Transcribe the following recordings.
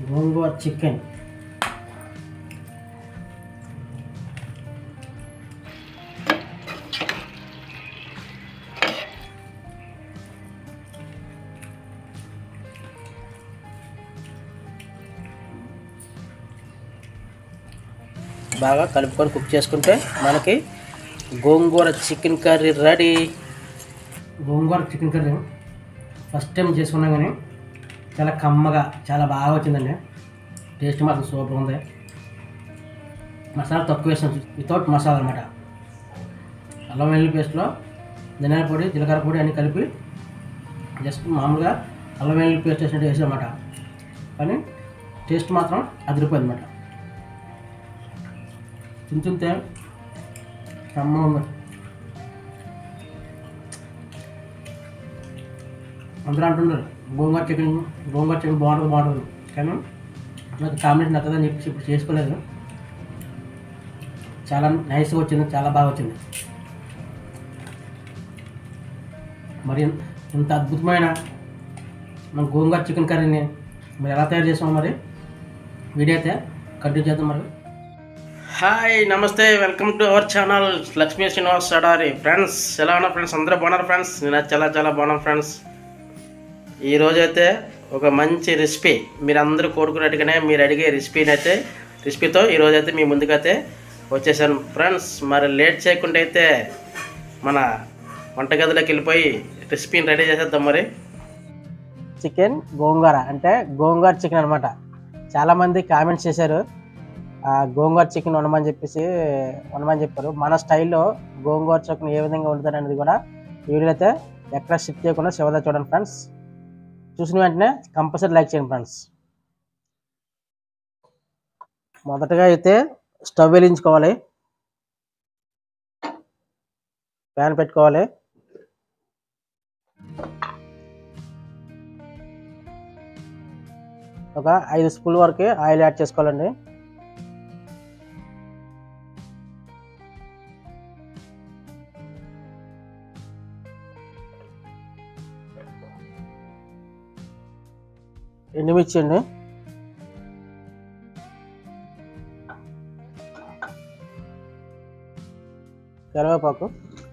గోంగూర chicken బాగా కలుపుకొని cook చేసుకుంటే మనకి gongura chicken curry ready gongura chicken curry first time చేసుకున్నాం కానీ చాలా కమ్మగా చాలా బాగా వచ్చిందండి టేస్ట్ మాత్రం సూపర్ ఉంది మసాలా తక్కువ వేసాం వితౌట్ మసాలా అనమాట అల్లం వెల్లుల్లి పేస్ట్లో ధనియాల పొడి జీలకర్ర పొడి అన్నీ కలిపి జస్ట్ మామూలుగా అల్లం వెల్లుల్లి పేస్ట్ వేసినట్టు వేసామన్నమాట కానీ టేస్ట్ మాత్రం అదిరిపోయింది అనమాట తింటుంటే కమ్మ ఉంది అందరూ అంటున్నారు గోంగూర చికెన్ గోంగూర చికెన్ బాగుంటుంది బాగుంటుంది కానీ నాకు కాంబినేషన్ నచ్చదని చెప్పేసి ఇప్పుడు చేసుకోలేదు చాలా నైస్గా వచ్చింది చాలా బాగా వచ్చింది మరి ఇంత అద్భుతమైన మన గోంగూర చికెన్ కర్రీని మరి ఎలా తయారు చేసామో మరి వీడియో అయితే కంటిన్యూ చేద్దాం మరి hi namaste welcome to our channel Lakshmi Srinivas Sadari friends ఎలా ఉన్నారు ఫ్రెండ్స్ అందరూ బాగున్నారు ఫ్రెండ్స్ నేను చాలా చాలా బాగున్నాను ఫ్రెండ్స్ ఈరోజు అయితే ఒక మంచి రెసిపీ మీరు అందరూ కోరుకున్నట్టుగానే మీరు అడిగే రెసిపీని అయితే రెసిపీతో ఈరోజు అయితే మీ ముందుకైతే వచ్చేసాను ఫ్రెండ్స్ మరి లేట్ చేయకుండా అయితే మన వంటగదిలోకి వెళ్ళిపోయి రెసిపీని రెడీ చేసేద్దాం మరి చికెన్ గోంగూర అంటే గోంగూర చికెన్ అనమాట చాలామంది కామెంట్స్ చేశారు ఆ, గోంగూర చికెన్ వండమని చెప్పేసి వండమని చెప్పారు మన స్టైల్లో గోంగూర చికెన్ ఏ విధంగా వండుతారు అనేది కూడా ఈ వీడియో అయితే ఎక్కడ షిఫ్ట్ చేయకుండా చివరిదా చూడండి ఫ్రెండ్స్ చూసిన వెంటనే కంపల్సరీ లైక్ చేయండి ఫ్రెండ్స్ మొదటగా అయితే స్టవ్ వెలిగించుకోవాలి ప్యాన్ పెట్టుకోవాలి ఒక ఐదు స్పూన్ వరకు ఆయిల్ యాడ్ చేసుకోవాలండి ఎండుమిర్చి అండి కరివేపాకు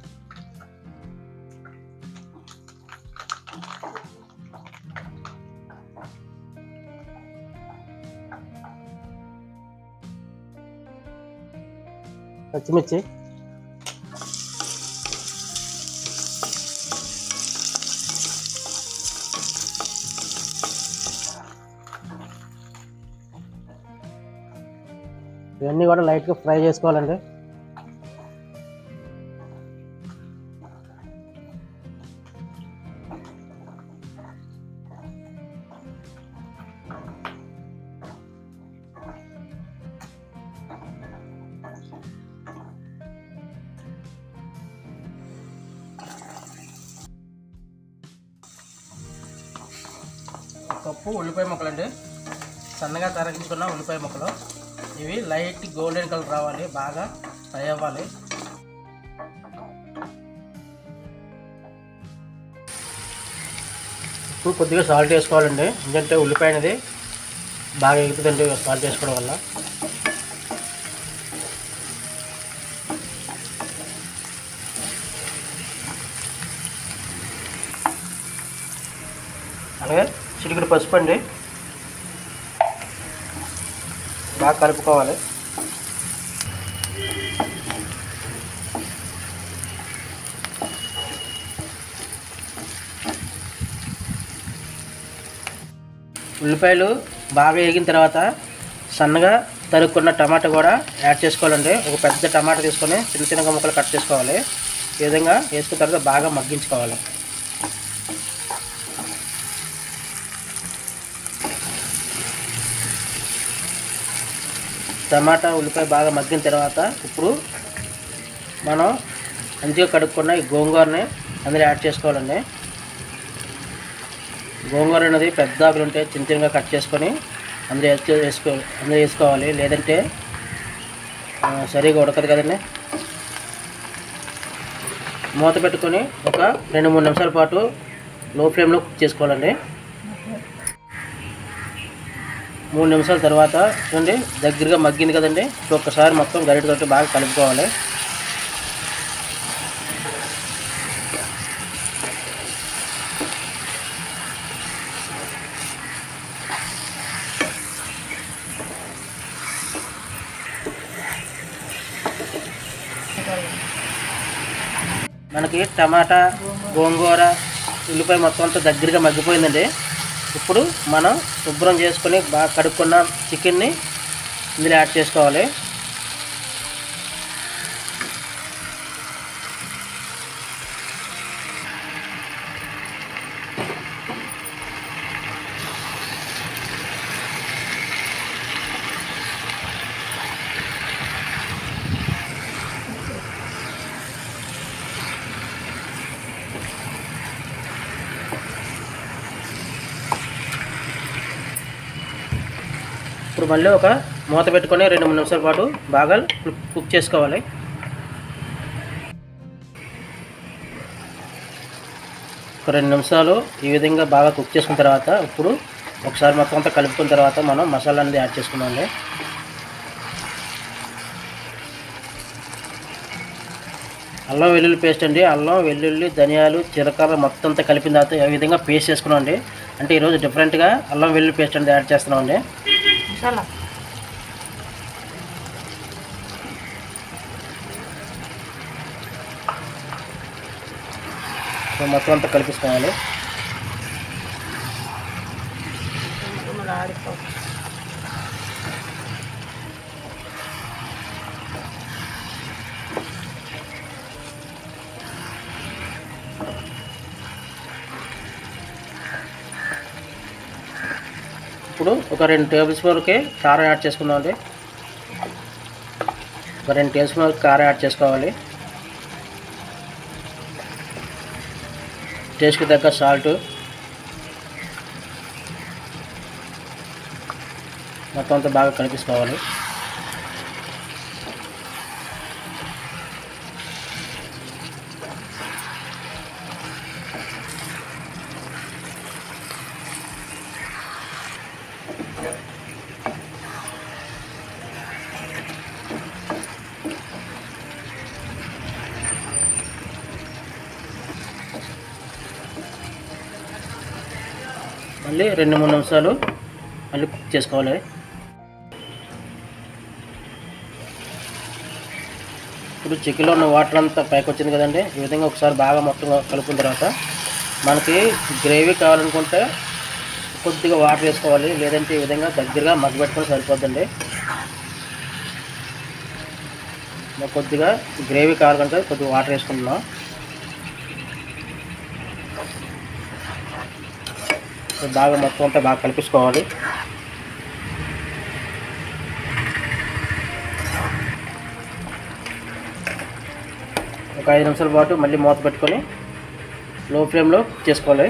పచ్చిమిర్చి ఇవన్నీ కూడా లైట్గా ఫ్రై చేసుకోవాలండి ఒక కప్పు ఉల్లిపాయ ముక్కలండి సన్నగా తరగించుకున్న ఉల్లిపాయ ముక్కలు ఇవి లైట్ గోల్డెన్ కలర్ రావాలి బాగా ఫ్రై అవ్వాలి ఇప్పుడు కొద్దిగా సాల్ట్ వేసుకోవాలండి ఎందుకంటే ఉల్లిపాయ అనేది బాగా ఎగుతుందండి సాల్ట్ వేసుకోవడం వల్ల అలాగే చిటికెడు పసుపు అండి బాగా కలుపుకోవాలి ఉల్లిపాయలు బాగా వేగిన తర్వాత సన్నగా తరుక్కున్న టమాటా కూడా యాడ్ చేసుకోవాలండి ఒక పెద్ద టమాటా తీసుకొని చిన్న చిన్నగా ముక్కలు కట్ చేసుకోవాలి ఈ విధంగా వేసుకున్న తర్వాత బాగా మగ్గించుకోవాలి టమాటా ఉల్లిపాయ బాగా మగ్గిన తర్వాత ఇప్పుడు మనం మంచిగా కడుక్కున్న ఈ గోంగూరని అందులో యాడ్ చేసుకోవాలండి గోంగూర అనేది పెద్ద ఆకులు ఉంటే చిన్న చిన్నగా కట్ చేసుకొని అందులో వేసుకో వేసుకో అందులో వేసుకోవాలి లేదంటే ఆ, సరిగా ఉడకదు కదండి మూత పెట్టుకొని ఒక రెండు మూడు నిమిషాల పాటు లో ఫ్లేమ్లో కుక్ చేసుకోవాలండి మూడు నిమిషాల తర్వాత చూడండి దగ్గరగా మగ్గింది కదండి ఇప్పుడు ఒక్కసారి మొత్తం గరిటె తోటి బాగా కలుపుకోవాలి మనకి టమాటా గోంగూర ఉల్లిపాయ మొత్తం అంతా దగ్గరగా మగ్గిపోయిందండి ఇప్పుడు మనం శుభ్రం చేసుకొని బాగా కడుక్కున్న చికెన్ని ఇందులో యాడ్ చేసుకోవాలి ఇప్పుడు మళ్ళీ ఒక మూత పెట్టుకొని రెండు మూడు నిమిషాల పాటు బాగా కుక్- కుక్ చేసుకోవాలి ఒక రెండు నిమిషాలు ఈ విధంగా బాగా కుక్ చేసుకున్న తర్వాత ఇప్పుడు ఒకసారి మొత్తం అంతా కలుపుకున్న తర్వాత మనం మసాలా అనేది యాడ్ చేసుకున్నామండి అల్లం వెల్లుల్లి పేస్ట్ అండి అల్లం వెల్లుల్లి ధనియాలు జీలకర్ర మొత్తం అంతా కలిపిన తర్వాత ఈ విధంగా పేస్ట్ చేసుకున్నాం అండి అంటే ఈరోజు డిఫరెంట్గా అల్లం వెల్లుల్లి పేస్ట్ అనేది యాడ్ చేస్తున్నాం అండి మసాలా సో మొత్తం అంతా కలిపిసుకోవాలి ఆడిపో ఇప్పుడు ఒక రెండు టేబుల్ స్పూన్కి కారం యాడ్ చేసుకుందాం అండి ఒక రెండు టేబుల్ స్పూన్ కారం యాడ్ చేసుకోవాలి టేస్ట్కి తగ్గ సాల్ట్ మొత్తం అంతా బాగా కలిపిసుకోవాలి మళ్ళీ రెండు మూడు నిమిషాలు మళ్ళీ కుక్ చేసుకోవాలి ఇప్పుడు చికెన్లో ఉన్న వాటర్ అంతా పైకి వచ్చింది కదండి ఈ విధంగా ఒకసారి బాగా మొత్తం కలుపుకున్న తర్వాత మనకి గ్రేవీ కావాలనుకుంటే కొద్దిగా వాటర్ వేసుకోవాలి లేదంటే ఈ విధంగా దగ్గరగా మగ్గబెట్టుకొని సరిపోద్దండి మాకు కొద్దిగా గ్రేవీ కావాలంటే కొద్దిగా వాటర్ వేసుకుంటున్నాం బాగా మొత్తం అంతా బాగా కలిపించుకోవాలి ఒక ఐదు నిమిషాల పాటు మళ్ళీ మూత పెట్టుకొని లో ఫ్లేమ్లో చేసుకోవాలి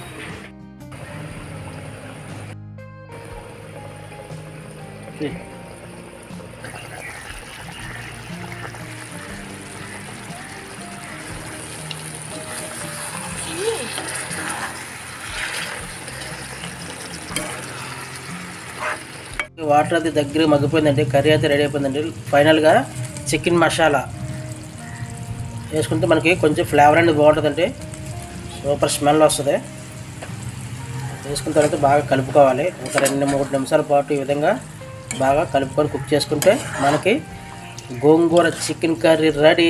వాటర్ అది దగ్గర మగ్గిపోయిందండి కర్రీ అయితే రెడీ అయిపోయిందండి ఫైనల్గా చికెన్ మసాలా వేసుకుంటే మనకి కొంచెం ఫ్లేవర్ అనేది బాగుంటుందండి సూపర్ స్మెల్ వస్తుంది వేసుకున్న తర్వాత బాగా కలుపుకోవాలి ఒక రెండు మూడు నిమిషాల పాటు ఈ విధంగా బాగా కలుపుకొని కుక్ చేసుకుంటే మనకి గోంగూర చికెన్ కర్రీ రెడీ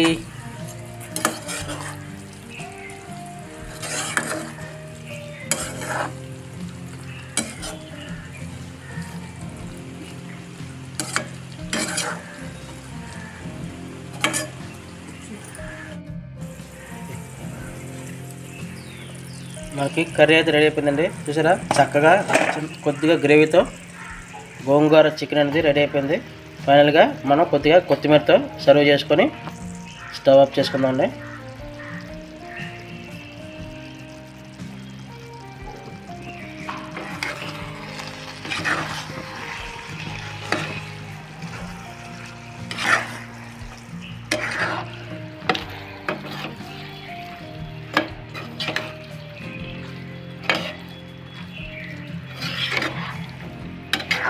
మనకి కర్రీ అయితే రెడీ అయిపోయిందండి చూసారా చక్కగా కొద్దిగా గ్రేవీతో గోంగూర చికెన్ అనేది రెడీ అయిపోయింది ఫైనల్గా మనం కొద్దిగా కొత్తిమీరతో సర్వ్ చేసుకొని స్టవ్ ఆఫ్ చేసుకుందామండి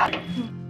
కాదు